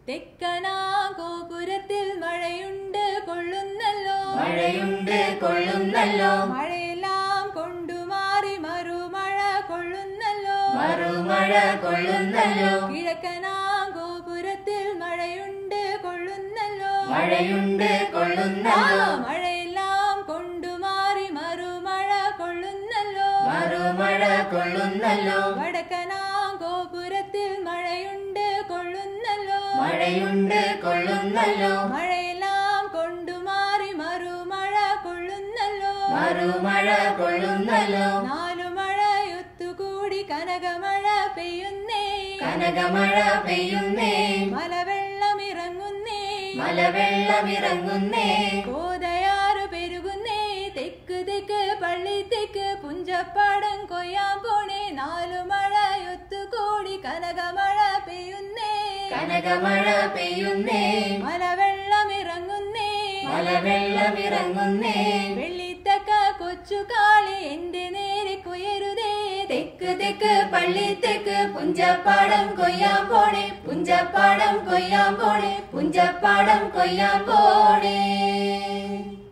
തെക്കനാ ഗോപുരത്തിൽ മഴയുണ്ട് കൊള്ളുന്നല്ലോ മഴയുണ്ട് കൊള്ളുന്നല്ലോ മഴയെല്ലാം കൊണ്ടുമാറി മറുമഴ കൊള്ളുന്നല്ലോ മറുമഴ കൊള്ളുന്നല്ലോ കിഴക്കനാ ഗോപുരത്തിൽ മഴയുണ്ട് കൊള്ളുന്നല്ലോ മഴയുണ്ട് ആ കൊള്ളുന്നല്ലോ മഴയെല്ലാം കൊണ്ടുമാറി മറുമഴ കൊള്ളുന്നല്ലോ മറുമഴ കൊള്ളുന്നല്ലോ വടക്കനാ ഗോപുരത്തിൽ മഴയുണ്ട് കൊള്ളുന്നല്ലോ മഴയുണ്ട് കൊള്ളുന്നല്ലോ മഴയെല്ലാം കൊണ്ടുമാറി മറുമഴ കൊള്ളുന്നല്ലോ മറുമഴ കൊള്ളുന്നല്ലോ നാലു മഴയൊത്തുകൂടി കനകമഴ പെയ്യുന്നേ കനകമഴ പെയ്യുന്നേ മലവെള്ളം ഇറങ്ങുന്നേ മലവെള്ളമിറങ്ങുന്നേ കോതയാറ് പെരുകുന്നേ തെക്ക് തെക്ക് പള്ളി തെക്ക് പുഞ്ചപ്പാടം കൊയ്യാൻ പോണേ നാലു മഴയൊത്തുകൂടി കനകമഴ പെയ്യുന്നേ കനകമഴ പെയ്യുന്നേ മലവെള്ളം ഇറങ്ങുന്നേ മലവെള്ളമിറങ്ങുന്നേ വെള്ളിത്തക്ക കൊച്ചു കാളി എന്റെ നേരെ കുയരുതേ തെക്ക് തെക്ക് പള്ളി തെക്ക് പുഞ്ചപ്പാടം കൊയ്യാൻ പോണേ പുഞ്ചപ്പാടം കൊയ്യാൻ പോണേ പുഞ്ചപ്പാടം കൊയ്യാൻ പോണേ